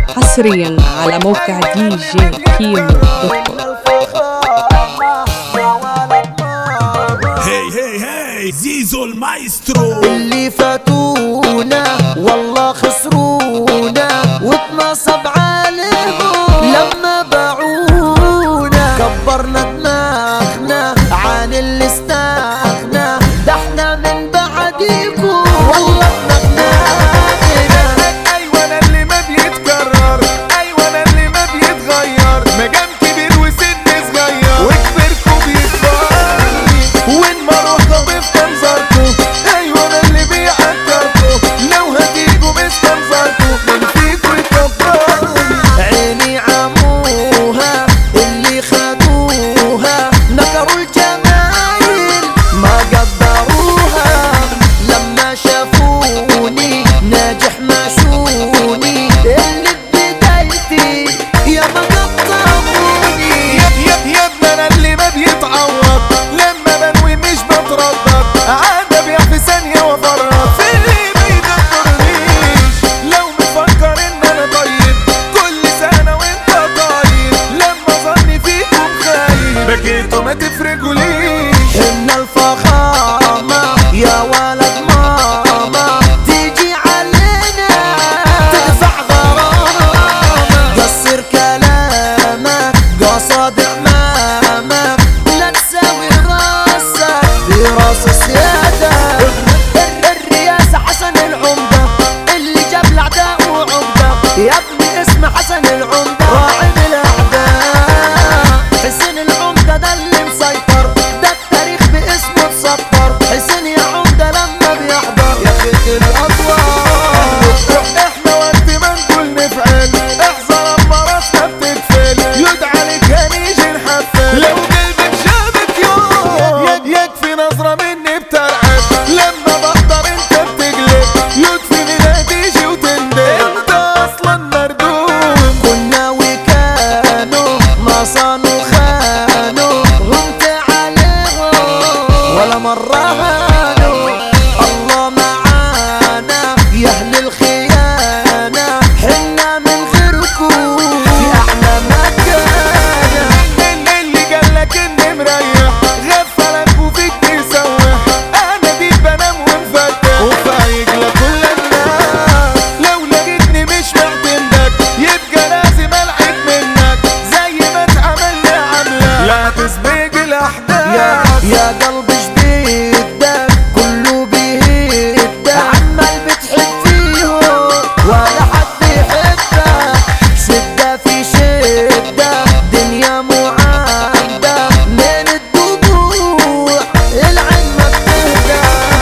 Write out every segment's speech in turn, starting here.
حصريا على موقع دي جي كيمو دوت كوم هي هي هي زيزو المايسترو اللي فاتونا والله خسرونا واتنصب عليهم لما باعونا كبرنا دماغنا عن اللي استغنى ده احنا من بعديكم والله دماغنا ايوه انا اللي ما بيتكرر ايوه انا اللي ما بيتغير مجال كبير وسن صغير وكبركوا بيكبرني وين ما رحت بفضل زرته ايوه انا اللي بيعكركوا لو هتيجوا مستنظركوا من فيكوا يكبرني عيني عموها اللي خدوها نكروا الجمايل ما قدروها لما شافوني ناجح ماشوني اللي بدايتي يا ما قطعوني يا يا يا ابن انا اللي ما بيتعوض لما بنوي مش بتردد عاد ابيع في ثانيه وافرط في اللي ما يدبرنيش لو مفكر ان انا طيب كل سنه وانت طيب لما ظني فيكم خايب بكيتوا ما تفرقوليش ان الفخامة يا ولد ماما تيجي علينا تدفع غرامة قصر كلامك قصد امامك لا تساوي راسك براس السيادة الر- الرئاسة حسن العمدة اللي جاب الاعداء وعمدة يا ابني اسم حسن العمدة راعي الاعداء حسين العمدة ده اللي مسيطر ده التاريخ باسمه اتسطر حسين يا عمدة لما بيحضر يا خيط الاطوار احنا وقت ما نقول نفعل احذر اما راسنا بتقفل يدعى عليك هنيجي نحفل لو قلبك شافك يوم يك- يكفي نظرة مني بترعب لما بحضر انت بتقلب يكفي منها تيجي وتندب انت اصلا مردود كنا وكانوا ما صانوا خانوا غمت عليهم ولا مرة هانوا الله معانا يا اهل الخيانة حنا من غيركم في اعلى مكانة اللي اللي قالك اني مريح غفلك وفيك بيسوح انا دي بنام ومفتح وفايق لكل الناس لو لقيتني مش معتمدك يبقى لازم العب منك زي ما اتعمل لي عملك لا تسبق يا الاحداث يا قلبي جبيدك كله بيهدك عمال بتحب فيهم ولا حد يحبك شدة في شدة دنيا معاندة من الدموع العين ما بتهدى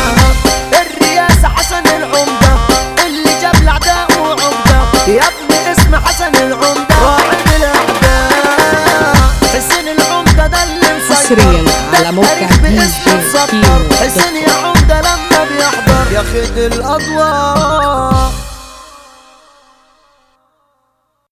الرئاسة حسن العمدة اللي جاب الاعداء وعمدة يا ابني اسم حسن العمدة راعي الاعداء حسين العمدة ده اللي مسيطر حصرياً ده على موقع التاريخ دي باسمه جي اتسطر. كيمو دوت حسين يا عمدة لما بيحضر يا خد الأضواء